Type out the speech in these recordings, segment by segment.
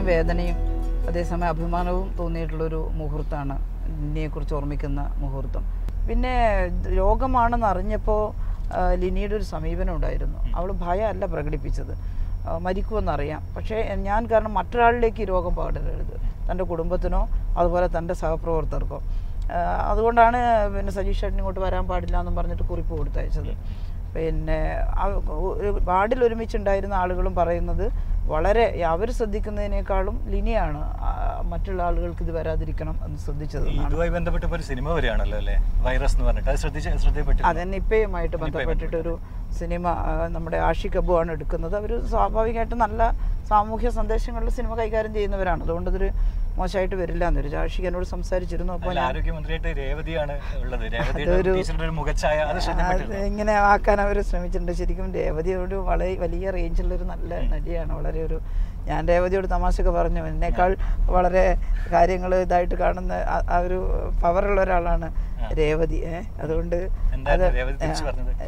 വേദനയും അതേസമയം അഭിമാനവും തോന്നിയിട്ടുള്ളൊരു മുഹൂർത്തമാണ് ലിനിയെക്കുറിച്ച് ഓർമ്മിക്കുന്ന മുഹൂർത്തം പിന്നെ രോഗമാണെന്ന് അറിഞ്ഞപ്പോൾ ആ, ലിനിയുടെ ഒരു സമീപനം ഉണ്ടായിരുന്നു അവൾ ഭയമല്ല പ്രകടിപ്പിച്ചത് ആ, മരിക്കുമെന്നറിയാം പക്ഷേ ഞാൻ കാരണം മറ്റൊരാളിലേക്ക് ഈ രോഗം പകരരുത് തൻ്റെ കുടുംബത്തിനോ അതുപോലെ തൻ്റെ സഹപ്രവർത്തകർക്കോ ആ, അതുകൊണ്ടാണ് പിന്നെ സജീഷ് ചേട്ടൻ ഇങ്ങോട്ട് വരാൻ പാടില്ല എന്നും പറഞ്ഞിട്ട് കുറിപ്പ് കൊടുത്തയച്ചത് പിന്നെ ആ- ഒരു വാർഡിൽ ഒരുമിച്ചുണ്ടായിരുന്ന ആളുകളും പറയുന്നത് വളരെ അവർ ശ്രദ്ധിക്കുന്നതിനേക്കാളും ലിനിയാണ് ആ, മറ്റുള്ള ആളുകൾക്ക് ഇത് വരാതിരിക്കണം എന്ന് ശ്രദ്ധിച്ചത് ഈ ഇതുമായി ബന്ധപ്പെട്ട ഇപ്പൊ ഒരു സിനിമ വരികയാണല്ലോ അല്ലേ വൈറസ് എന്ന് പറഞ്ഞിട്ട് അത് ശ്രദ്ധിച്ച ശ്രദ്ധയപ്പെട്ടില്ല അതെ നിപ്പയുമായിട്ട് ബന്ധപ്പെട്ടിട്ടൊരു സിനിമ ആ, നമ്മുടെ ആഷി കബു ആണ് എടുക്കുന്നത് അവർ സ്വാഭാവികമായിട്ടും നല്ല സാമൂഹ്യ സന്ദേശങ്ങളിൽ സിനിമ കൈകാര്യം ചെയ്യുന്നവരാണ് അതുകൊണ്ട് ഇതൊരു മോശമായിട്ട് വരില്ല എന്ന് വരും ആഷിക്ക് എന്നോട് സംസാരിച്ചിരുന്നു അപ്പോൾ അല്ല, ഞാൻ ആരോഗ്യമന്ത്രിയായിട്ട് രേവതിയാണ് ഉള്ളത് രേവതിയുടെ അതൊരു- ടീച്ചറുടെ ഒരു മുഖച്ഛായ അത് അത് ശ്രദ്ധപ്പെട്ടില്ല ഇങ്ങനെ ആക്കാൻ അവർ ശ്രമിച്ചിട്ടുണ്ട് ശരിക്കും രേവതി ഒരു വളരെ വലിയ റേഞ്ചുള്ളൊരു നല്ല നടിയാണ് വളരെ ഒരു ഞാൻ രേവതിയോട് തമാശയൊക്കെ പറഞ്ഞു എന്നേക്കാൾ വളരെ കാര്യങ്ങൾ ഇതായിട്ട് കാണുന്ന ആ- ആ ഒരു പവറുള്ള ഒരാളാണ് രേവതി ഏ അതുകൊണ്ട് എന്തായിരുന്നു രേവതി തിരിച്ച് ആ, പറഞ്ഞത്?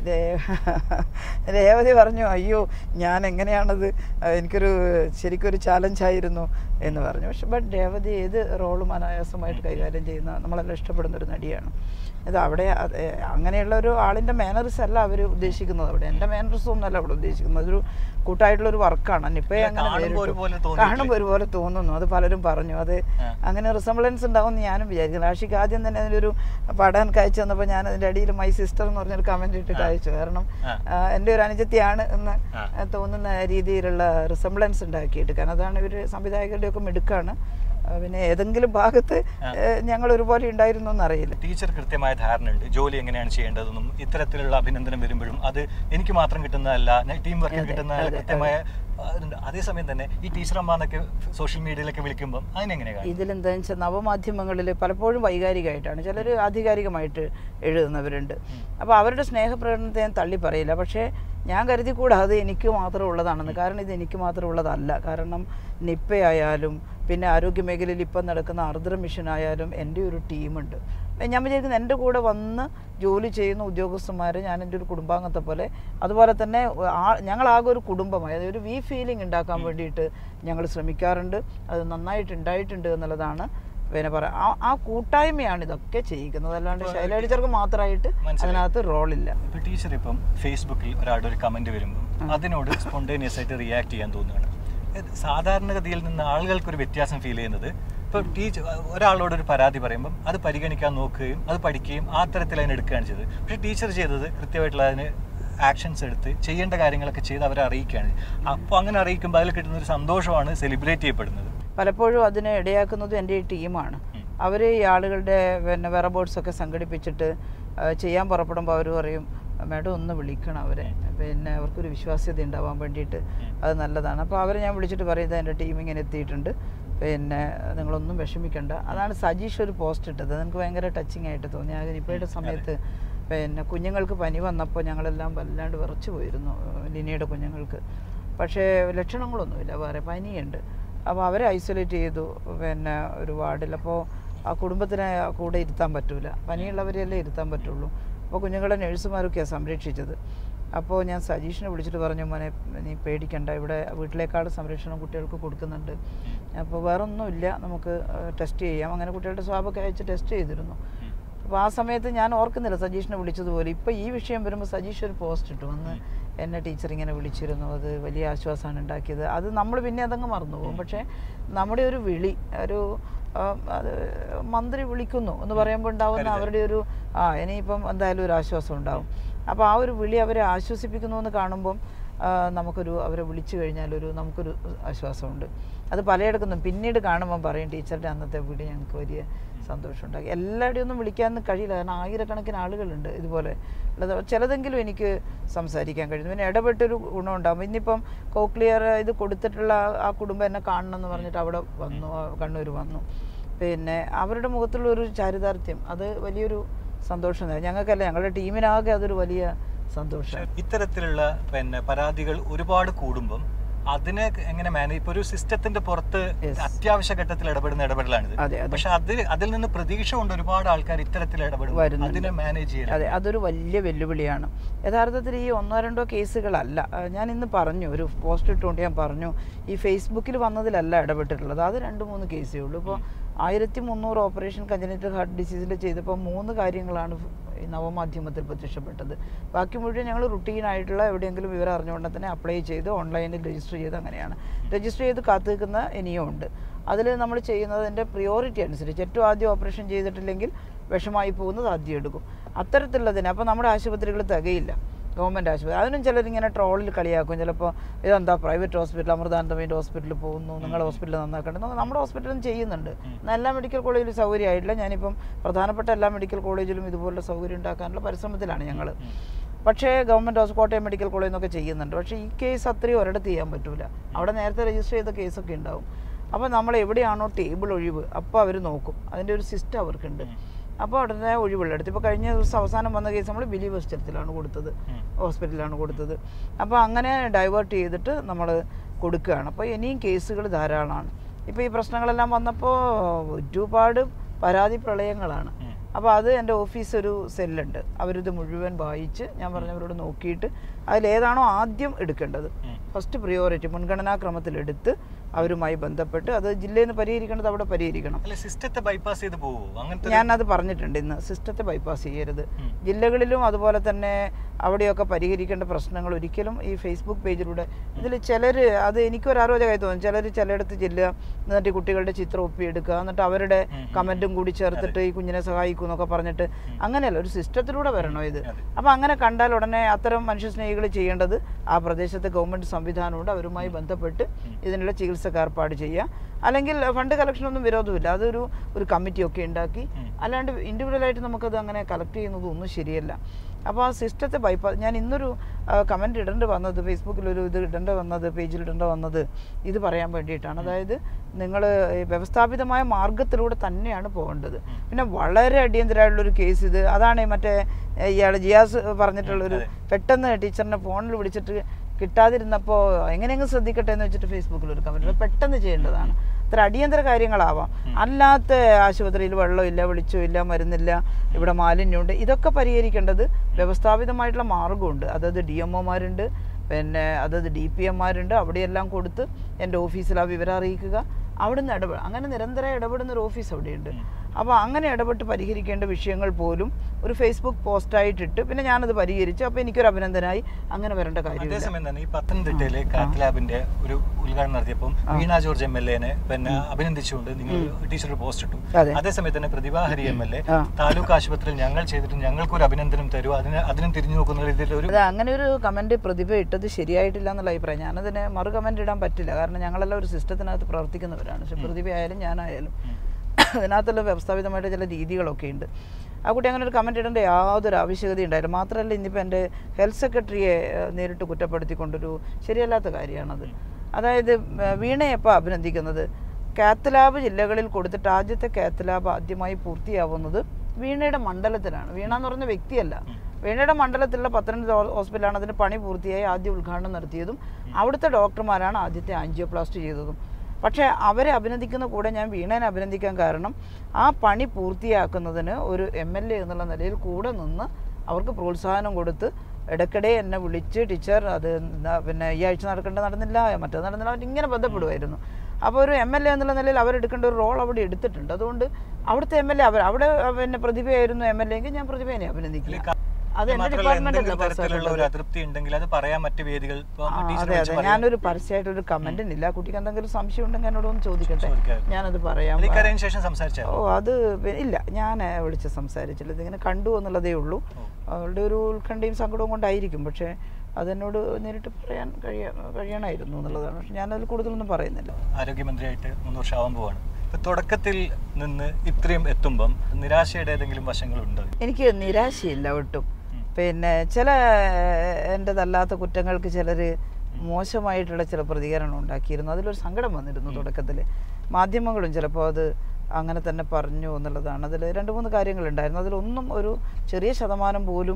രേ- രേവതി പറഞ്ഞു അയ്യോ ഞാൻ എങ്ങനെയാണത് ആ, എനിക്കൊരു ശരിക്കൊരു ചാലഞ്ചായിരുന്നു എന്ന് പറഞ്ഞു പക്ഷെ ബട്ട് രേവതി ഏത് റോളും അനായാസമായിട്ട് കൈകാര്യം ചെയ്യുന്ന നമ്മളെല്ലാം ഇഷ്ടപ്പെടുന്ന ഒരു നടിയാണ് ഇത് അവിടെ അത് അങ്ങനെയുള്ള ഒരു ആളിൻ്റെ മാനറിസ് അല്ല അവർ ഉദ്ദേശിക്കുന്നത് അവിടെ എൻ്റെ മാനറിസ് ഒന്നല്ല അവിടെ ഉദ്ദേശിക്കുന്നത് അതൊരു കൂട്ടായിട്ടുള്ള ഒരു വർക്കാണ് നിപ്പയെ അല്ല, അങ്ങനെ കാണുമ്പോൾ നേരിട്ടു. ഒരുപോലെ തോന്നിയിട്ടില്ലേ? കാണുമ്പോൾ ഒരുപോലെ തോന്നുന്നു അത് പലരും പറഞ്ഞു അത് ആ. അങ്ങനെ റിസംബ്ലൻസ് ഉണ്ടാവും എന്ന് ഞാനും വിചാരിക്കുന്നു ആഷിക്ക് ആദ്യം തന്നെ അതിലൊരു പഠനം അയച്ചു തന്നപ്പോൾ ഞാൻ അതിൻ്റെ അടിയിൽ മൈ സിസ്റ്റർ എന്ന് പറഞ്ഞൊരു കമൻറ്റ് ഇട്ടിട്ട് അയച്ചു കാരണം ആ. ആ, എൻ്റെ ഒരു അനുജത്തിയാണ് എന്ന് ആ. ആ, തോന്നുന്ന രീതിയിലുള്ള റിസംബ്ലൻസ് ഉണ്ടാക്കിയിട്ട് കാരണം അതാണ് ഇവർ സംവിധായകരുടെയൊക്കെ മിടുക്കാണ് ആ, പിന്നെ ഏതെങ്കിലും ഭാഗത്ത് ആ. ഏ, ഞങ്ങൾ ഒരുപോലെ ഉണ്ടായിരുന്നു എന്നറിയില്ല ടീച്ചർ കൃത്യമായ ധാരണയുണ്ട് ജോലി എങ്ങനെയാണ് ചെയ്യേണ്ടതെന്നും ഇത്തരത്തിലുള്ള അഭിനന്ദനം വരുമ്പോഴും അത് എനിക്ക് മാത്രം കിട്ടുന്നതല്ല ടീം വർക്കിൽ അതെ, കിട്ടുന്ന അതെ, കൃത്യമായ ആ, ഇതുണ്ട്. അതേസമയം തന്നെ ഈ ടീച്ചർ അമ്മ എന്നൊക്കെ സോഷ്യൽ മീഡിയയിലൊക്കെ വിളിക്കുമ്പോൾ അതിനെങ്ങനെ കാണും ഇതിലെന്താണെന്ന് വെച്ചാൽ നവമാധ്യമങ്ങളിൽ പലപ്പോഴും വൈകാരികമായിട്ടാണ് ചിലർ ആധികാരികമായിട്ട് എഴുതുന്നവരുണ്ട് അപ്പോൾ അവരുടെ സ്നേഹപ്രകടനത്തെ ഞാൻ തള്ളി പറയില്ല പക്ഷേ ഞാൻ കരുതി കൂടാ അത് എനിക്ക് മാത്രം ഉള്ളതാണെന്ന് കാരണം ഇത് എനിക്ക് മാത്രം ഉള്ളതല്ല കാരണം നിപ്പയായാലും പിന്നെ ആരോഗ്യ മേഖലയിൽ ഇപ്പം നടക്കുന്ന ആർദ്ര മിഷനായാലും എൻ്റെ ഒരു ടീമുണ്ട് ഞാൻ വിചാരിക്കുന്നത് എൻ്റെ കൂടെ വന്ന് ജോലി ചെയ്യുന്ന ഉദ്യോഗസ്ഥന്മാർ ഞാൻ എൻ്റെ ഒരു കുടുംബാംഗത്തെ പോലെ അതുപോലെ തന്നെ ആ ഞങ്ങളാകെ ഒരു കുടുംബമായി അതായത് ഒരു വി ഫീലിംഗ് ഉണ്ടാക്കാൻ വേണ്ടിയിട്ട് ഞങ്ങൾ ശ്രമിക്കാറുണ്ട് അത് നന്നായിട്ട് ഉണ്ടായിട്ടുണ്ട് എന്നുള്ളതാണ് പിന്നെ പറയാം ആ ആ കൂട്ടായ്മയാണ് ഇതൊക്കെ ചെയ്യിക്കുന്നത് അല്ലാണ്ട് ഇപ്പൊ ശൈല ടീച്ചർക്ക് മാത്രമായിട്ട് മനസ്സിലായി. അതിനകത്ത് റോളില്ല ഇപ്പൊ ടീച്ചർ ഇപ്പം ഫേസ്ബുക്കിൽ ഒരാളുടെ ഒരു കമന്റ് വരുമ്പോൾ അതിനോട് സ്പോണ്ടേനിയസ് ആയിട്ട് റിയാക്ട് ചെയ്യാൻ തോന്നുകയാണ് ഇത് സാധാരണഗതിയിൽ നിന്ന് ആളുകൾക്ക് ഒരു വ്യത്യാസം ഫീൽ ചെയ്യുന്നത് ഇപ്പൊ ടീച്ചർ ഒരാളോട് ഒരു പരാതി പറയുമ്പം അത് പരിഗണിക്കാൻ നോക്കുകയും അത് പഠിക്കുകയും ആ തരത്തിൽ അതിനെ എടുക്കുകയാണ് ചെയ്തത് പക്ഷേ ടീച്ചർ ചെയ്തത് കൃത്യമായിട്ടുള്ള അതിന് ആക്ഷൻസ് എടുത്ത് ചെയ്യേണ്ട കാര്യങ്ങളൊക്കെ ചെയ്ത് അവരെ അറിയിക്കുകയാണ് അപ്പോൾ അങ്ങനെ അറിയിക്കുമ്പോൾ അതിൽ കിട്ടുന്ന ഒരു സന്തോഷമാണ് സെലിബ്രേറ്റ് ചെയ്യപ്പെടുന്നത് പലപ്പോഴും അതിന് ഇടയാക്കുന്നതും എൻ്റെ ഈ ടീമാണ് ഉം. അവർ ഈ ആളുകളുടെ പിന്നെ വെറബോർഡ്സൊക്കെ സംഘടിപ്പിച്ചിട്ട് ആ, ചെയ്യാൻ പുറപ്പെടുമ്പോൾ അവർ പറയും മാഡം ഒന്ന് വിളിക്കണം അവരെ പിന്നെ അവർക്കൊരു വിശ്വാസ്യത ഉണ്ടാവാൻ വേണ്ടിയിട്ട് അത് നല്ലതാണ് അപ്പോൾ അവരെ ഞാൻ വിളിച്ചിട്ട് പറയുന്നത് എൻ്റെ ടീം ഇങ്ങനെ എത്തിയിട്ടുണ്ട് പിന്നെ നിങ്ങളൊന്നും വിഷമിക്കണ്ട അതാണ് സജീഷ് ഒരു പോസ്റ്റ് ഇട്ടത് എനിക്ക് ഭയങ്കര ടച്ചിങ് ആയിട്ട് തോന്നി ആ നിപ്പയുടെ സമയത്ത് പിന്നെ കുഞ്ഞുങ്ങൾക്ക് പനി വന്നപ്പോൾ ഞങ്ങളെല്ലാം വല്ലാണ്ട് വിറച്ചു പോയിരുന്നു ലിനിയുടെ കുഞ്ഞുങ്ങൾക്ക് പക്ഷേ ലക്ഷണങ്ങളൊന്നുമില്ല വേറെ പനിയുണ്ട് അപ്പോൾ അവരെ ഐസൊലേറ്റ് ചെയ്തു പിന്നെ ഒരു വാർഡിൽ അപ്പോൾ ആ കുടുംബത്തിനെ കൂടെ ഇരുത്താൻ പറ്റൂല പനിയുള്ളവരെയല്ലേ ഇരുത്താൻ പറ്റുള്ളൂ അപ്പോൾ കുഞ്ഞുങ്ങളെ നഴ്സുമാരൊക്കെയാണ് സംരക്ഷിച്ചത് അപ്പോൾ ഞാൻ സജീഷിനെ വിളിച്ചിട്ട് പറഞ്ഞു മോനെ നീ പേടിക്കണ്ട ഇവിടെ വീട്ടിലേക്കാൾ സംരക്ഷണം കുട്ടികൾക്ക് കൊടുക്കുന്നുണ്ട് അപ്പോൾ വേറെ ഒന്നുമില്ല നമുക്ക് ടെസ്റ്റ് ചെയ്യാം അങ്ങനെ കുട്ടികളുടെ സ്വാബൊക്കെ അയച്ച് ടെസ്റ്റ് ചെയ്തിരുന്നു അപ്പോൾ ആ സമയത്ത് ഞാൻ ഓർക്കുന്നില്ല സജീഷിനെ വിളിച്ചതുപോലെ ഇപ്പോൾ ഈ വിഷയം വരുമ്പോൾ സജീഷ് ഒരു പോസ്റ്റ് ഇട്ടു അന്ന് എന്നെ ടീച്ചർ ഇങ്ങനെ വിളിച്ചിരുന്നു അത് വലിയ ആശ്വാസമാണ് ഉണ്ടാക്കിയത് അത് നമ്മൾ പിന്നെ അതങ്ങ് മറന്നു പോകും പക്ഷേ നമ്മുടെ ഒരു വിളി ഒരു ആ, അത് മന്ത്രി വിളിക്കുന്നു എന്ന് പറയുമ്പോൾ ഉണ്ടാവുന്ന അവരുടെ ഒരു ആ ഇനിയിപ്പം എന്തായാലും ഒരു ആശ്വാസം ഉണ്ടാവും അപ്പോൾ ആ ഒരു വിളി അവരെ ആശ്വസിപ്പിക്കുന്നു എന്ന് കാണുമ്പം ആ, നമുക്കൊരു അവരെ വിളിച്ചു കഴിഞ്ഞാൽ ഒരു നമുക്കൊരു ആശ്വാസമുണ്ട് അത് പലയിടത്തുനിന്നും പിന്നീട് കാണുമ്പം പറയും ടീച്ചറുടെ അന്നത്തെ വിളി ഞങ്ങൾക്ക് വലിയ സന്തോഷമുണ്ടാക്കി എല്ലാവരുടെയും ഒന്നും വിളിക്കാനൊന്നും കഴിയില്ല കാരണം ആയിരക്കണക്കിന് ആളുകളുണ്ട് ഇതുപോലെ ഉള്ളത് ചിലതെങ്കിലും എനിക്ക് സംസാരിക്കാൻ കഴിയുന്നു പിന്നെ ഇടപെട്ടൊരു ഗുണമുണ്ടാകും ഇന്നിപ്പം കോക്ലിയർ ഇത് കൊടുത്തിട്ടുള്ള ആ- ആ കുടുംബം എന്നെ കാണണം എന്ന് പറഞ്ഞിട്ട് അവിടെ വന്നു ആ കണ്ണൂർ വന്നു പിന്നെ അവരുടെ മുഖത്തുള്ള ഒരു ചാരിതാർത്ഥ്യം അത് വലിയൊരു സന്തോഷം തന്നെ. ഞങ്ങൾക്കല്ല ഞങ്ങളുടെ ടീമിനാകെ അതൊരു വലിയ സന്തോഷം ഇത്തരത്തിലുള്ള പിന്നെ പരാതികൾ ഒരുപാട് കൂടുമ്പം അതിനെ എങ്ങനെ മാനേജ് ഇപ്പൊ ഒരു സിസ്റ്റത്തിന്റെ പുറത്ത് Yes. അത്യാവശ്യ ഘട്ടത്തിൽ ഇടപെടുന്ന ഇടപെടലാണിത് അതെ അതെ പക്ഷെ അതിൽ അതിൽ നിന്ന് പ്രതീക്ഷ കൊണ്ട് ഒരുപാട് ആൾക്കാർ ഇത്തരത്തിൽ ഇടപെടും വരുന്നുണ്ട്. അതിനെ മാനേജ് ചെയ്യാൻ അതെ അതൊരു വലിയ വെല്ലുവിളിയാണ് യഥാർത്ഥത്തിൽ ഈ ഒന്നോ രണ്ടോ കേസുകളല്ല ആ, ഞാൻ ഇന്ന് പറഞ്ഞു ഒരു പോസ്റ്റ് ഇട്ടുകൊണ്ട് ഞാൻ പറഞ്ഞു ഈ ഫേസ്ബുക്കിൽ വന്നതിലല്ല ഇടപെട്ടിട്ടുള്ളത് അത് രണ്ട് മൂന്ന് കേസേ ഉള്ളൂ ഇപ്പോൾ ആയിരത്തി മുന്നൂറ് ഓപ്പറേഷൻ കഞ്ചനറ്റൽ ഹാർട്ട് ഡിസീസിൽ ചെയ്തപ്പോൾ മൂന്ന് കാര്യങ്ങളാണ് ഈ നവമാധ്യമത്തിൽ പ്രത്യക്ഷപ്പെട്ടത് ബാക്കി മുഴുവൻ ഞങ്ങൾ റുട്ടീനായിട്ടുള്ള എവിടെയെങ്കിലും വിവരം അറിഞ്ഞുകൊണ്ട് തന്നെ അപ്ലൈ ചെയ്ത് ഓൺലൈനിൽ രജിസ്റ്റർ ചെയ്ത് അങ്ങനെയാണ് രജിസ്റ്റർ ചെയ്ത് കാത്തു നിൽക്കുന്ന ഇനിയും ഉണ്ട് അതിൽ നമ്മൾ ചെയ്യുന്നതിൻ്റെ പ്രിയോറിറ്റി അനുസരിച്ച് ഏറ്റവും ആദ്യം ഓപ്പറേഷൻ ചെയ്തിട്ടില്ലെങ്കിൽ വിഷമായി പോകുന്നത് ആദ്യം എടുക്കും അത്തരത്തിലുള്ളതിന് അപ്പോൾ നമ്മുടെ ആശുപത്രികൾ തികയില്ല ഗവൺമെൻറ് ആശുപത്രി അതിനും ചിലരിങ്ങനെ ട്രോളിൽ കളിയാക്കും ചിലപ്പോൾ ഇതെന്താ പ്രൈവറ്റ് ഹോസ്പിറ്റൽ അമൃതാനന്ദമേൻ്റെ ഹോസ്പിറ്റലിൽ പോകുന്നു നിങ്ങളുടെ ഹോസ്പിറ്റലിൽ നന്നാക്കണം നമ്മുടെ ഹോസ്പിറ്റലും ചെയ്യുന്നുണ്ട് എന്നാൽ എല്ലാ മെഡിക്കൽ കോളേജിലും സൗകര്യമായിട്ടില്ല ഞാനിപ്പം പ്രധാനപ്പെട്ട എല്ലാ മെഡിക്കൽ കോളേജിലും ഇതുപോലുള്ള സൗകര്യം ഉണ്ടാക്കാനുള്ള പരിശ്രമത്തിലാണ് ഞങ്ങൾ പക്ഷേ ഗവൺമെൻറ് ഹോസ് കോട്ടയം മെഡിക്കൽ കോളേജിൽ നിന്നൊക്കെ ചെയ്യുന്നുണ്ട് പക്ഷേ ഈ കേസ് അത്രയും ഒരിടത്ത് ചെയ്യാൻ പറ്റൂല അവിടെ നേരത്തെ രജിസ്റ്റർ ചെയ്ത കേസൊക്കെ ഉണ്ടാവും അപ്പോൾ നമ്മൾ എവിടെയാണോ ടേബിൾ ഒഴിവ് അപ്പോൾ അവർ നോക്കും അതിൻ്റെ ഒരു സിസ്റ്റം അവർക്കുണ്ട് അപ്പോൾ ഉടനെ ഒഴിവുള്ളെടുത്ത് ഇപ്പോൾ കഴിഞ്ഞ ദിവസം അവസാനം വന്ന കേസ് നമ്മൾ ബിലീവേഴ്സ് ചർച്ചിലാണ് കൊടുത്തത് ഉം. ഹോസ്പിറ്റലിലാണ് കൊടുത്തത് അപ്പോൾ അങ്ങനെ ഡൈവേർട്ട് ചെയ്തിട്ട് നമ്മൾ കൊടുക്കുകയാണ് അപ്പോൾ ഇനിയും കേസുകൾ ധാരാളമാണ് ഇപ്പോൾ ഈ പ്രശ്നങ്ങളെല്ലാം വന്നപ്പോൾ ഒരുപാട് പരാതി പ്രളയങ്ങളാണ് ഉം. അപ്പോൾ അത് എൻ്റെ ഓഫീസ് ഒരു സെല്ലുണ്ട് അവരിത് മുഴുവൻ വായിച്ച് ഞാൻ പറഞ്ഞവരോട് നോക്കിയിട്ട് അതിലേതാണോ ആദ്യം എടുക്കേണ്ടത് ഉം. ഫസ്റ്റ് പ്രിയോറിറ്റി മുൻഗണനാക്രമത്തിൽ എടുത്ത് അവരുമായി ബന്ധപ്പെട്ട് അത് ജില്ലയിൽ നിന്ന് പരിഹരിക്കേണ്ടത് അവിടെ പരിഹരിക്കണം അല്ല സിസ്റ്റത്തെ ബൈപ്പാസ് ചെയ്ത് പോവോ അങ്ങനത്തെ ഞാനത് പറഞ്ഞിട്ടുണ്ട് ഇന്ന് സിസ്റ്റത്തെ ബൈപ്പാസ് ചെയ്യരുത് ഉം. ജില്ലകളിലും അതുപോലെ തന്നെ അവിടെയൊക്കെ പരിഹരിക്കേണ്ട പ്രശ്നങ്ങൾ ഒരിക്കലും ഈ ഫേസ്ബുക്ക് പേജിലൂടെ ഇതിൽ ചിലർ അത് എനിക്കൊരു അരോചകമായി തോന്നും ചിലർ ചിലയിടത്ത് ചെല്ലുക എന്നിട്ട് ഈ കുട്ടികളുടെ ചിത്രം ഒപ്പിയെടുക്കുക എന്നിട്ട് അവരുടെ ഉം, ഉം. കമൻറ്റും കൂടി ചേർത്തിട്ട് ഈ കുഞ്ഞിനെ സഹായിക്കും എന്നൊക്കെ പറഞ്ഞിട്ട് അങ്ങനെയല്ല ഒരു സിസ്റ്റത്തിലൂടെ വരണോ ഇത് അതെ. അപ്പോൾ അങ്ങനെ കണ്ടാൽ ഉടനെ അത്തരം മനുഷ്യസ്നേഹികൾ ചെയ്യേണ്ടത് ആ പ്രദേശത്തെ ഗവൺമെൻറ് സംവിധാനമുണ്ട് അവരുമായി ബന്ധപ്പെട്ട് ഇതിനുള്ള ചികിത്സക്ക് ഏർപ്പാട് ചെയ്യുക അല്ലെങ്കിൽ ഫണ്ട് കളക്ഷനൊന്നും വിരോധമില്ല അതൊരു ഒരു കമ്മിറ്റിയൊക്കെ ഉണ്ടാക്കി ഉം. അല്ലാണ്ട് ഇൻഡിവിജ്വലായിട്ട് നമുക്കത് അങ്ങനെ കളക്ട് ചെയ്യുന്നത് ഒന്നും ശരിയല്ല അപ്പോൾ ആ സിസ്റ്റത്തെ ബൈപ്പാസ് ഞാൻ ഇന്നൊരു കമൻറ്റ് ഇടേണ്ടി വന്നത് ഫേസ്ബുക്കിലൊരു ഇത് ഇടേണ്ട വന്നത് പേജിൽ ഇടേണ്ട വന്നത് ഇത് പറയാൻ വേണ്ടിയിട്ടാണ് അതായത് നിങ്ങൾ വ്യവസ്ഥാപിതമായ മാർഗത്തിലൂടെ തന്നെയാണ് പോകേണ്ടത് പിന്നെ വളരെ അടിയന്തരമായിട്ടുള്ളൊരു കേസ് ഇത് അതാണ് ഈ മറ്റേ ഇയാൾ ജിയാസ് പറഞ്ഞിട്ടുള്ളൊരു അതെ. പെട്ടെന്ന് ടീച്ചറിനെ ഫോണിൽ വിളിച്ചിട്ട് കിട്ടാതിരുന്നപ്പോൾ എങ്ങനെയെങ്കിലും ശ്രദ്ധിക്കട്ടെ എന്ന് വെച്ചിട്ട് ഫേസ്ബുക്കിൽ ഒരു കമൻറ്റ് പെട്ടെന്ന് ചെയ്യേണ്ടതാണ് ഇത്ര അടിയന്തര കാര്യങ്ങളാവാം അല്ലാത്ത ആശുപത്രിയിൽ വെള്ളമില്ല വെളിച്ചമില്ല മരുന്നില്ല ഇവിടെ മാലിന്യമുണ്ട് ഇതൊക്കെ പരിഹരിക്കേണ്ടത് വ്യവസ്ഥാപിതമായിട്ടുള്ള മാർഗമുണ്ട് അതായത് ഡി എം ഒമാരുണ്ട് പിന്നെ അതായത് ഡി പി എംമാരുണ്ട് അവിടെയെല്ലാം കൊടുത്ത് എൻ്റെ ഓഫീസിൽ ആ വിവരം അറിയിക്കുക അവിടുന്ന് ഇടപെടുക അങ്ങനെ നിരന്തരം ഇടപെടുന്ന ഒരു ഓഫീസ് അവിടെയുണ്ട് അപ്പോൾ അങ്ങനെ ഇടപെട്ട് പരിഹരിക്കേണ്ട വിഷയങ്ങൾ പോലും ഒരു ഫേസ്ബുക്ക് പോസ്റ്റായിട്ടിട്ട് പിന്നെ ഞാനത് പരിഹരിച്ചു അപ്പോൾ എനിക്കൊരു അഭിനന്ദനായി അങ്ങനെ വരേണ്ട കാര്യമില്ല അതേസമയം തന്നെ ഈ പത്തനംതിട്ടയിലെ കാത്ത് ലാബിന്റെ ഒരു ഉദ്ഘാടനം നടത്തിയപ്പോൾ വീണ ജോർജ് എം എൽ എനെ പിന്നെ അഭിനന്ദിച്ചുകൊണ്ട് നിങ്ങൾ ടീച്ചർ പോസ്റ്റ് ഇട്ടു അതെ. അതേസമയത്ത് തന്നെ Prathibha Hari M L A ആ. താലൂക്ക് ആശുപത്രിയിൽ ഞങ്ങൾ ചെയ്തിട്ട് ഞങ്ങൾക്കൊരു അഭിനന്ദനം തരൂ അതിന് അതിനും തിരിഞ്ഞു നോക്കുന്ന രീതിയിൽ ഒരു അത് അങ്ങനെ ഒരു കമൻറ്റ് പ്രതിഭ ഇട്ടത് ശരിയായിട്ടില്ല എന്നുള്ള അഭിപ്രായം ഞാനതിന് മറു കമൻറ്റ് ഇടാൻ പറ്റില്ല കാരണം ഞങ്ങളെല്ലാം ഒരു സിസ്റ്റത്തിനകത്ത് പ്രവർത്തിക്കുന്നവരാണ് പക്ഷെ പ്രതിഭ ആയാലും ഞാനായാലും അതിനകത്തുള്ള വ്യവസ്ഥാപിതമായിട്ട് ചില രീതികളൊക്കെ ഉണ്ട് ആ കുട്ടി അങ്ങനെ ഒരു കമൻറ്റ് ഇടേണ്ട യാതൊരു ആവശ്യകത ഉണ്ടായില്ല മാത്രമല്ല ഇന്നിപ്പോൾ എൻ്റെ ഹെൽത്ത് സെക്രട്ടറിയെ ഏഹ്, നേരിട്ട് കുറ്റപ്പെടുത്തിക്കൊണ്ടൊരു ശരിയല്ലാത്ത കാര്യമാണത് അതായത് ഏഹ്, വീണയെ എപ്പോൾ അഭിനന്ദിക്കുന്നത് കാത്ത് ലാബ് ജില്ലകളിൽ കൊടുത്തിട്ട് ആദ്യത്തെ കാത്ത് ലാബ് ആദ്യമായി പൂർത്തിയാവുന്നത് വീണയുടെ മണ്ഡലത്തിലാണ് വീണ എന്ന് പറഞ്ഞ വ്യക്തിയല്ല വീണയുടെ മണ്ഡലത്തിലുള്ള പത്തനംതിട്ട ഹോ- ഹോസ്പിറ്റലാണ് അതിന് പണി പൂർത്തിയായി ആദ്യം ഉദ്ഘാടനം നടത്തിയതും അവിടുത്തെ ഡോക്ടർമാരാണ് ആദ്യത്തെ ആൻജിയോപ്ലാസ്റ്റ് ചെയ്തതും പക്ഷേ അവരെ അഭിനന്ദിക്കുന്ന കൂടെ ഞാൻ വീണേനെ അഭിനന്ദിക്കാൻ കാരണം ആ പണി പൂർത്തിയാക്കുന്നതിന് ഒരു എം എൽ എ എന്നുള്ള നിലയിൽ കൂടെ നിന്ന് അവർക്ക് പ്രോത്സാഹനം കൊടുത്ത് ഇടയ്ക്കിടെ എന്നെ വിളിച്ച് ടീച്ചർ അത് എന്താ പിന്നെ ഈ ആഴ്ച നടക്കേണ്ട നടന്നില്ല മറ്റേ നടന്നില്ല അവര് ഇങ്ങനെ ബന്ധപ്പെടുമായിരുന്നു അപ്പോൾ ഒരു എം എൽ എ എന്നുള്ള നിലയിൽ അവരെടുക്കേണ്ട ഒരു റോൾ അവിടെ എടുത്തിട്ടുണ്ട് അതുകൊണ്ട് അവിടുത്തെ എം എൽ എ അവർ അവിടെ പിന്നെ പ്രതിഭയായിരുന്നു എം എൽ എ എങ്കിൽ ഞാൻ പ്രതിഭേനെ അഭിനന്ദിക്കില്ല അത് എൻ്റെ മാത്രമല്ല, ഡിപ്പാർട്ട്മെന്റ് അല്ല എന്തെങ്കിലും തരത്തിലുള്ള ഒരു പാസ്സാക്കുന്നത് അതൃപ്തി ഉണ്ടെങ്കിൽ അത് പറയാൻ മറ്റു വേദികൾ ഇപ്പൊ ആ, ടീച്ചർ അതെ വിളിച്ച് അതെ പറയും. ഞാനൊരു പരസ്യമായിട്ടൊരു കമന്റിനില്ല കുട്ടിക്ക് എന്തെങ്കിലും സംശയം ഉണ്ടെങ്കിൽ എന്നോടൊന്ന് ചോദിക്കട്ടെ ചോദിക്കാം. ഞാനത് പറയാം ഈ കാര്യം ശേഷം സംസാരിച്ചാൽ ഓ അത് പി- ഇല്ല ഞാൻ വിളിച്ച് സംസാരിച്ചില്ല ഇതിങ്ങനെ കണ്ടു എന്നുള്ളതേ ഉള്ളൂ അവളുടെ ഒരു ഉത്കണ്ഠയും സങ്കടവും കൊണ്ടായിരിക്കും പക്ഷേ അതെന്നോട് നേരിട്ട് പറയാൻ കഴിയ കഴിയണമായിരുന്നു എന്നുള്ളതാണ് പക്ഷെ ഞാനതിൽ കൂടുതലൊന്നും പറയുന്നില്ല ആരോഗ്യമന്ത്രിയായിട്ട് മൂന്ന് വർഷം ആവാൻ പോവാണ് ഇപ്പൊ തുടക്കത്തിൽ നിന്ന് ഇത്രയും എത്തുമ്പം നിരാശയുടെ ഏതെങ്കിലും വശങ്ങളുണ്ടോ എനിക്ക് നിരാശയില്ല ഒട്ടും പിന്നെ ചില എൻ്റെതല്ലാത്ത കുറ്റങ്ങൾക്ക് ചിലർ മോശമായിട്ടുള്ള ചില പ്രതികരണം ഉണ്ടാക്കിയിരുന്നു അതിലൊരു സങ്കടം വന്നിരുന്നു തുടക്കത്തിൽ മാധ്യമങ്ങളും ചിലപ്പോൾ അത് അങ്ങനെ തന്നെ പറഞ്ഞു എന്നുള്ളതാണ് അതിൽ രണ്ട് മൂന്ന് കാര്യങ്ങളുണ്ടായിരുന്നു അതിലൊന്നും ഒരു ചെറിയ ശതമാനം പോലും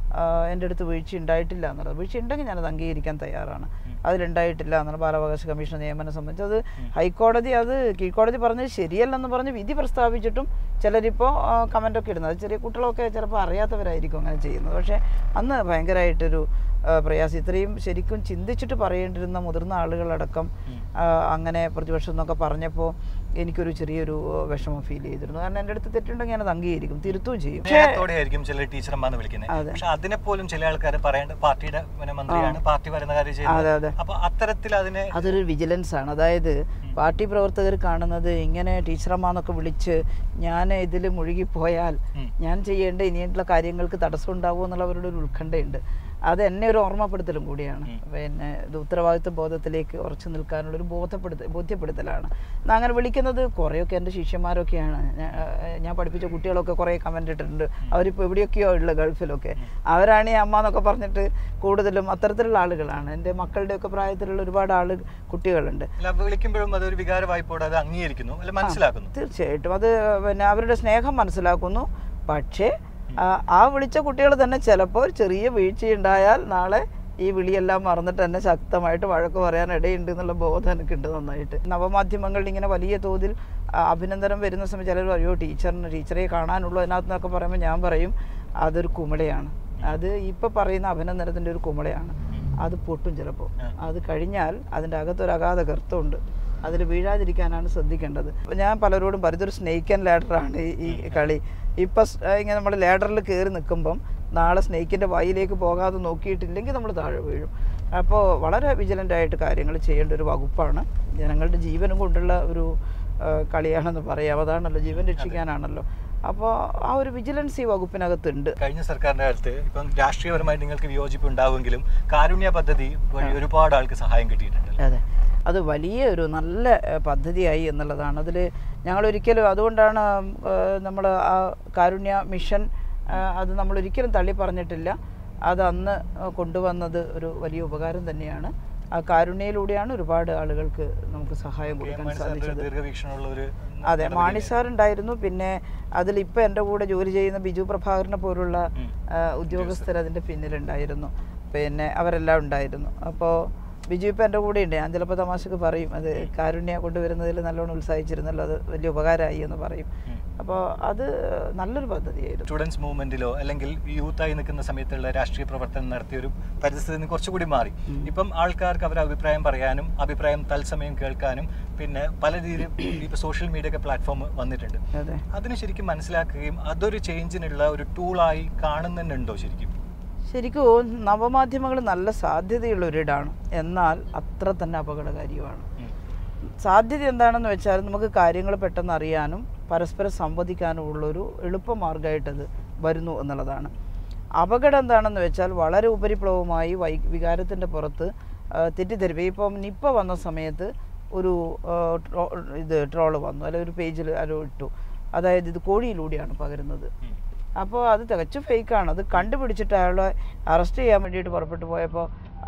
ആ, എൻ്റെ അടുത്ത് വീഴ്ച ഉണ്ടായിട്ടില്ല എന്നുള്ളത് വീഴ്ച ഉണ്ടെങ്കിൽ ഞാനത് അംഗീകരിക്കാൻ തയ്യാറാണ് അതിലുണ്ടായിട്ടില്ല എന്നുള്ള ബാലാവകാശ കമ്മീഷൻ നിയമനം സംബന്ധിച്ച് അത് ഹൈക്കോടതി അത് കീഴ്ക്കോടതി പറഞ്ഞത് ശരിയല്ലെന്ന് പറഞ്ഞ് വിധി പ്രസ്താവിച്ചിട്ടും ചിലരിപ്പോൾ കമൻ്റൊക്കെ ഇടുന്നത് അത് ചെറിയ കുട്ടികളൊക്കെ ചിലപ്പോൾ അറിയാത്തവരായിരിക്കും അങ്ങനെ ചെയ്യുന്നത് പക്ഷേ അന്ന് ഭയങ്കരമായിട്ടൊരു ആ, പ്രയാസം ഇത്രയും ശരിക്കും ചിന്തിച്ചിട്ട് പറയേണ്ടിരുന്ന മുതിർന്ന ആളുകളടക്കം ആ, അങ്ങനെ പ്രതിപക്ഷം എന്നൊക്കെ പറഞ്ഞപ്പോൾ എനിക്കൊരു ചെറിയൊരു ആ, വിഷമം ഫീൽ ചെയ്തിരുന്നു കാരണം എൻ്റെ അടുത്ത് തെറ്റുണ്ടെങ്കിൽ ഞാനത് അംഗീകരിക്കും തിരുത്തുകയും ചെയ്യും പക്ഷേ സ്നേഹത്തോടെ ആയിരിക്കും ചില ടീച്ചർമാന്ന് വിളിക്കുന്നത് അതെ. പക്ഷെ അതിനെ പോലും ചില ആൾക്കാർ പറയേണ്ട പാർട്ടിയുടെ പിന്നെ മന്ത്രിയാണ് പാർട്ടി പറയുന്ന കാര്യം അതെ, ചെയ്യുന്നത് അതെ. അപ്പൊ അത്തരത്തിൽ അതിനെ അതൊരു വിജിലൻസ് ആണ് അതായത് പാർട്ടി പ്രവർത്തകർ കാണുന്നത് ഇങ്ങനെ ടീച്ചറമ്മന്നൊക്കെ വിളിച്ച് ഞാൻ ഇതിൽ മുഴുകിപ്പോയാൽ ഉം. ഞാൻ ചെയ്യേണ്ട ഇനിയുള്ള കാര്യങ്ങൾക്ക് തടസ്സം ഉണ്ടാവുമോ എന്നുള്ള അവരുടെ ഒരു ഉത്കണ്ഠയുണ്ട് അത് എന്നെ ഒരു ഓർമ്മപ്പെടുത്തലും കൂടിയാണ് പിന്നെ ഇത് ഉത്തരവാദിത്വ ബോധത്തിലേക്ക് ഉറച്ചു നിൽക്കാനുള്ള ഒരു ബോധപ്പെടുത്ത ബോധ്യപ്പെടുത്തലാണ് എന്നാ അങ്ങനെ വിളിക്കുന്നത് കുറേയൊക്കെ എൻ്റെ ശിഷ്യന്മാരൊക്കെയാണ് ഞാ- ഏഹ് ഞാൻ പഠിപ്പിച്ച കുട്ടികളൊക്കെ കുറേ കമൻ്റ് ഇട്ടിട്ടുണ്ട് അവരിപ്പോൾ എവിടെയൊക്കെയോ ഉള്ള ഗൾഫിലൊക്കെ അവരാണ് ഈ അമ്മ എന്നൊക്കെ പറഞ്ഞിട്ട് കൂടുതലും അത്തരത്തിലുള്ള ആളുകളാണ് എൻ്റെ മക്കളുടെയൊക്കെ പ്രായത്തിലുള്ള ഒരുപാട് ആള് കുട്ടികളുണ്ട് അല്ല, വിളിക്കുമ്പോഴും അതൊരു വികാര വായ്പോടെ അത് അംഗീകരിക്കുന്നു അല്ല മനസ്സിലാക്കുന്നു തീർച്ചയായിട്ടും അത് പിന്നെ അവരുടെ സ്നേഹം മനസ്സിലാക്കുന്നു പക്ഷേ ആ, ആ വിളിച്ച കുട്ടികൾ തന്നെ ചിലപ്പോൾ ഒരു ചെറിയ വീഴ്ചയുണ്ടായാൽ നാളെ ഈ വിളിയെല്ലാം മറന്നിട്ട് തന്നെ ശക്തമായിട്ട് വഴക്ക് പറയാൻ ഇടയുണ്ട് എന്നുള്ള ബോധം എനിക്കുണ്ട് നന്നായിട്ട് നവമാധ്യമങ്ങളിൽ ഇങ്ങനെ വലിയ തോതിൽ ആ, അഭിനന്ദനം വരുന്ന സമയത്ത് ചിലർ അയ്യോ ടീച്ചറിന് ടീച്ചറെ കാണാനുള്ളൂ അതിനകത്ത് നിന്നൊക്കെ പറയുമ്പോൾ ഞാൻ പറയും അതൊരു കുമിളയാണ് അത് ഇപ്പോൾ പറയുന്ന അഭിനന്ദനത്തിൻ്റെ ഒരു കുമിളയാണ് അത് പൊട്ടും ചിലപ്പോൾ അത് കഴിഞ്ഞാൽ അതിൻ്റെ അകത്തൊരു അഗാധ ഗർത്തമുണ്ട് അതിൽ വീഴാതിരിക്കാനാണ് ശ്രദ്ധിക്കേണ്ടത് അപ്പോൾ ഞാൻ പലരോടും പറയും ഇതൊരു സ്നേക്ക് ആൻഡ് ലാഡറാണ് ഈ ഈ കളി ഇപ്പം സ്- ഇങ്ങനെ നമ്മൾ ലാഡറിൽ കയറി നിൽക്കുമ്പം നാളെ സ്നേക്കിൻ്റെ വായിലേക്ക് പോകാതെ നോക്കിയിട്ടില്ലെങ്കിൽ നമ്മൾ താഴെ വീഴും അപ്പോൾ വളരെ വിജിലൻ്റ് ആയിട്ട് കാര്യങ്ങൾ ചെയ്യേണ്ട ഒരു വകുപ്പാണ് ജനങ്ങളുടെ ജീവനും കൊണ്ടുള്ള ഒരു ആ, കളിയാണെന്ന് പറയാം അതാണല്ലോ ജീവൻ രക്ഷിക്കാനാണല്ലോ അപ്പോൾ ആ ഒരു വിജിലൻസ് ഈ വകുപ്പിനകത്തുണ്ട് കഴിഞ്ഞ സർക്കാരിന്റെ കാലത്ത് ഇപ്പം രാഷ്ട്രീയപരമായിട്ട് നിങ്ങൾക്ക് വിയോജിപ്പ് ഉണ്ടാവുമെങ്കിലും കാരുണ്യ പദ്ധതി വഴി ഒരുപാട് ആൾക്ക് സഹായം കിട്ടിയിട്ടുണ്ട് അതെ അത് വലിയ ഒരു നല്ല ഏഹ്, പദ്ധതിയായി എന്നുള്ളതാണ് അതിൽ ഞങ്ങൾ ഒരിക്കലും അതുകൊണ്ടാണ് നമ്മൾ ആ കാരുണ്യ മിഷൻ ഏഹ്, അത് നമ്മൾ ഒരിക്കലും തള്ളി പറഞ്ഞിട്ടില്ല അത് അന്ന് ഏഹ്, കൊണ്ടുവന്നത് ഒരു വലിയ ഉപകാരം തന്നെയാണ് ആ കാരുണ്യയിലൂടെയാണ് ഒരുപാട് ആളുകൾക്ക് നമുക്ക് സഹായം കൊടുക്കാൻ സാധിച്ചത് ദീർഘവീക്ഷണമുള്ള ഒരു അതെ മാണി സാർ ഉണ്ടായിരുന്നു പിന്നെ അതിൽ ഇപ്പം എൻ്റെ കൂടെ ജോലി ചെയ്യുന്ന ബിജു പ്രഭാകരനെ പോലുള്ള ആ, ഉദ്യോഗസ്ഥർ അതിൻ്റെ പിന്നിലുണ്ടായിരുന്നു പിന്നെ അവരെല്ലാം ഉണ്ടായിരുന്നു അപ്പോൾ ബിജു ഇപ്പം എൻ്റെ കൂടെ ഉണ്ട് ഞാൻ ചിലപ്പോൾ തമാശക്ക് പറയും അത് കാരുണ്യ കൊണ്ടുവരുന്നതിൽ നല്ലോണം ഉത്സാഹിച്ചിരുന്നല്ലോ അത് വലിയ ഉപകാരമായി എന്ന് പറയും അപ്പോൾ അത് നല്ലൊരു പദ്ധതിയായിരുന്നു സ്റ്റുഡൻസ് മൂവ്മെന്റിലോ അല്ലെങ്കിൽ യൂത്തായി നിൽക്കുന്ന സമയത്തുള്ള രാഷ്ട്രീയ പ്രവർത്തനം നടത്തിയ ഒരു പരിസ്ഥിതി നിന്ന് കുറച്ചുകൂടി മാറി ഇപ്പം ആൾക്കാർക്ക് അവരുടെ അഭിപ്രായം പറയാനും അഭിപ്രായം തത്സമയം കേൾക്കാനും പിന്നെ പല രീതിയിൽ ഇപ്പൊ സോഷ്യൽ മീഡിയ ഒക്കെ പ്ലാറ്റ്ഫോം വന്നിട്ടുണ്ട് അതെ അതിന് ശരിക്കും മനസ്സിലാക്കുകയും അതൊരു ചേഞ്ചിനുള്ള ഒരു ടൂളായി കാണുന്നുണ്ടോ ശരിക്കും ശരിക്കും നവമാധ്യമങ്ങൾ നല്ല സാധ്യതയുള്ള ഒരിടാണ് എന്നാൽ അത്ര തന്നെ അപകടകാരിയുമാണ് ഉം. സാധ്യത എന്താണെന്ന് വെച്ചാൽ നമുക്ക് കാര്യങ്ങൾ പെട്ടെന്ന് അറിയാനും പരസ്പരം സംവദിക്കാനും ഉള്ളൊരു എളുപ്പമാർഗ്ഗമായിട്ടത് വരുന്നു എന്നുള്ളതാണ് അപകടം എന്താണെന്ന് വെച്ചാൽ വളരെ ഉപരിപ്ലവമായി വൈ വികാരത്തിൻ്റെ പുറത്ത് ആ, തെറ്റിദ്ധരിപ്പ് ഇപ്പം നിപ്പ വന്ന സമയത്ത് ഒരു ആ, ട്രോ- ഇത് ട്രോള് വന്നു അല്ലെങ്കിൽ ഒരു പേജിൽ ആരോ ഇട്ടു അതായത് ഇത് കോഴിയിലൂടെയാണ് പകരുന്നത് ഉം. അപ്പോൾ അത് തികച്ചും ഫേക്കാണ് അത് കണ്ടുപിടിച്ചിട്ട് അയാളെ അറസ്റ്റ് ചെയ്യാൻ വേണ്ടിയിട്ട് പുറപ്പെട്ടു പോയപ്പോൾ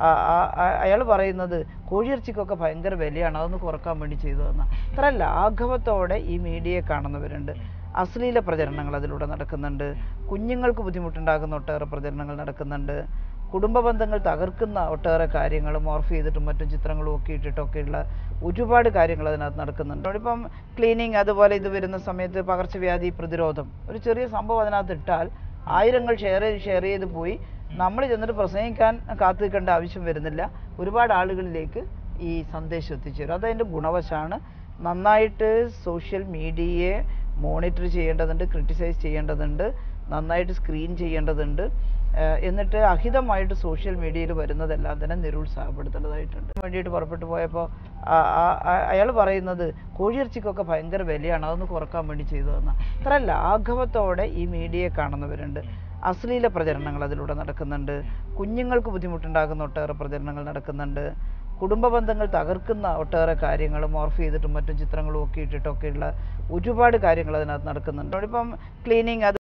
അയാൾ പറയുന്നത് കോഴിയിറച്ചിക്കൊക്കെ ഭയങ്കര വിലയാണ് അതൊന്ന് കുറക്കാൻ വേണ്ടി ചെയ്തതെന്ന് അത്ര ലാഘവത്തോടെ ഈ മീഡിയയെ കാണുന്നവരുണ്ട് അശ്ലീല പ്രചരണങ്ങൾ അതിലൂടെ നടക്കുന്നുണ്ട് കുഞ്ഞുങ്ങൾക്ക് ബുദ്ധിമുട്ടുണ്ടാകുന്ന ഒട്ടേറെ പ്രചരണങ്ങൾ നടക്കുന്നുണ്ട് കുടുംബ ബന്ധങ്ങൾ തകർക്കുന്ന ഒട്ടേറെ കാര്യങ്ങൾ മോർഫ് ചെയ്തിട്ടും മറ്റും ചിത്രങ്ങളും ഒക്കെ ഇട്ടിട്ടൊക്കെയുള്ള ഒരുപാട് കാര്യങ്ങൾ അതിനകത്ത് നടക്കുന്നുണ്ട് ഇപ്പം ക്ലീനിങ് അതുപോലെ ഇത് വരുന്ന സമയത്ത് പകർച്ചവ്യാധി പ്രതിരോധം ഒരു ചെറിയ സംഭവം അതിനകത്ത് ഇട്ടാൽ ആയിരങ്ങൾ ഷെയർ ചെയ്ത് ഷെയർ ചെയ്ത് പോയി നമ്മൾ ചെന്നിട്ട് പ്രസംഗിക്കാൻ കാത്തു നിൽക്കേണ്ട ആവശ്യം വരുന്നില്ല ഒരുപാട് ആളുകളിലേക്ക് ഈ സന്ദേശം എത്തിച്ചേരും അതതിൻ്റെ ഗുണവശാണ് നന്നായിട്ട് സോഷ്യൽ മീഡിയയെ മോണിറ്റർ ചെയ്യേണ്ടതുണ്ട് ക്രിട്ടിസൈസ് ചെയ്യേണ്ടതുണ്ട് നന്നായിട്ട് സ്ക്രീൻ ചെയ്യേണ്ടതുണ്ട് ഏഹ് എന്നിട്ട് അഹിതമായിട്ട് സോഷ്യൽ മീഡിയയിൽ വരുന്നതെല്ലാം തന്നെ നിരുത്സാഹപ്പെടുത്തേണ്ടതായിട്ടുണ്ട് വേണ്ടിയിട്ട് പുറപ്പെട്ടു പോയപ്പോൾ അയാൾ പറയുന്നത് കോഴിയിറച്ചിക്കൊക്കെ ഭയങ്കര വിലയാണ് അതൊന്ന് കുറക്കാൻ വേണ്ടി ചെയ്തതെന്ന് അത്ര ലാഘവത്തോടെ ഈ മീഡിയയെ കാണുന്നവരുണ്ട് അശ്ലീല പ്രചരണങ്ങൾ അതിലൂടെ നടക്കുന്നുണ്ട് കുഞ്ഞുങ്ങൾക്ക് ബുദ്ധിമുട്ടുണ്ടാകുന്ന ഒട്ടേറെ പ്രചരണങ്ങൾ നടക്കുന്നുണ്ട് കുടുംബ ബന്ധങ്ങൾ തകർക്കുന്ന ഒട്ടേറെ കാര്യങ്ങൾ മോർഫ് ചെയ്തിട്ടും മറ്റും ചിത്രങ്ങളും ഒക്കെ ഇട്ടിട്ടൊക്കെയുള്ള ഒരുപാട് കാര്യങ്ങൾ അതിനകത്ത് നടക്കുന്നുണ്ട് ഇപ്പം ക്ലീനിങ് അത്